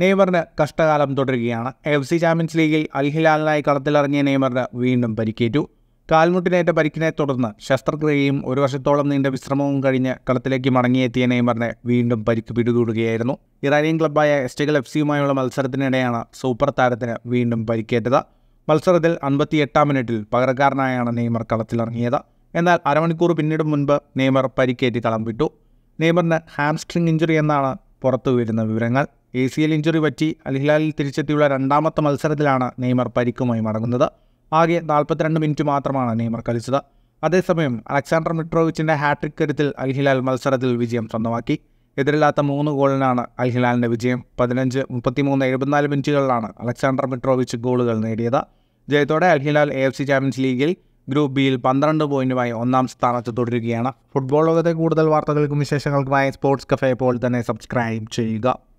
നെയ്മറിന് കഷ്ടകാലം തുടരുകയാണ് F C champions ലീഗിൽ അൽ ഹിലാലിനായി കളത്തിലിറങ്ങിയ നെയ്മറിന് വീണ്ടും പരിക്കേറ്റു കാൽമുട്ടിനേറ്റ പരിക്കിനെ തുടർന്ന് ശസ്ത്രക്രിയയും ഒരു വർഷത്തോളം നീണ്ട വിശ്രമവും കഴിഞ്ഞ് കളത്തിലേക്ക് മടങ്ങിയെത്തിയ നെയ്മറിനെ വീണ്ടും പരിക്ക് പിടികൂടുകയായിരുന്നു ഇറാനിയൻ ക്ലബ്ബായ എസ്റ്റഗൽ എഫ് സിയുമായുള്ള മത്സരത്തിനിടെയാണ് സൂപ്പർ താരത്തിന് വീണ്ടും പരിക്കേറ്റത് മത്സരത്തിൽ അൻപത്തിയെട്ടാം മിനിറ്റിൽ പകരക്കാരനായാണ് നെയ്മർ കളത്തിലിറങ്ങിയത് എന്നാൽ അരമണിക്കൂർ പിന്നീട് മുൻപ് നെയ്മർ പരിക്കേറ്റ് കളം വിട്ടു നെയ്മറിന് ഹാംസ്ട്രിങ് ഇഞ്ചുറി എന്നാണ് പുറത്തു വരുന്ന വിവരങ്ങൾ എ സി എൽ ഇഞ്ചുറി പറ്റി അൽഹിലാലിൽ തിരിച്ചെത്തിയുള്ള രണ്ടാമത്തെ മത്സരത്തിലാണ് നെയ്മർ പരിക്കുമായി മടങ്ങുന്നത് ആകെ നാൽപ്പത്തിരണ്ട് മിനിറ്റ് മാത്രമാണ് നെയ്മർ കളിച്ചത് അതേസമയം അലക്സാണ്ടർ മിട്രോവിച്ചിൻ്റെ ഹാട്രിക് കരുത്തിൽ അൽഹിലാൽ മത്സരത്തിൽ വിജയം സ്വന്തമാക്കി എതിരില്ലാത്ത മൂന്ന് ഗോളിനാണ് അൽഹിലാലിൻ്റെ വിജയം പതിനഞ്ച് മുപ്പത്തിമൂന്ന് എഴുപത്തിനാല് മിനിറ്റുകളിലാണ് അലക്സാണ്ടർ മിട്രോവിച്ച് ഗോളുകൾ നേടിയത് ജയത്തോടെ Al Hilal A F C champions ലീഗിൽ ഗ്രൂപ്പ് ബിയിൽ പന്ത്രണ്ട് പോയിന്റുമായി ഒന്നാം സ്ഥാനത്ത് തുടരുകയാണ് ഫുട്ബോൾ ലോകത്തെ കൂടുതൽ വാർത്തകൾക്കും വിശേഷങ്ങൾക്കുമായി സ്പോർട്സ് കഫേ ഇപ്പോൾ തന്നെ സബ്സ്ക്രൈബ് ചെയ്യുക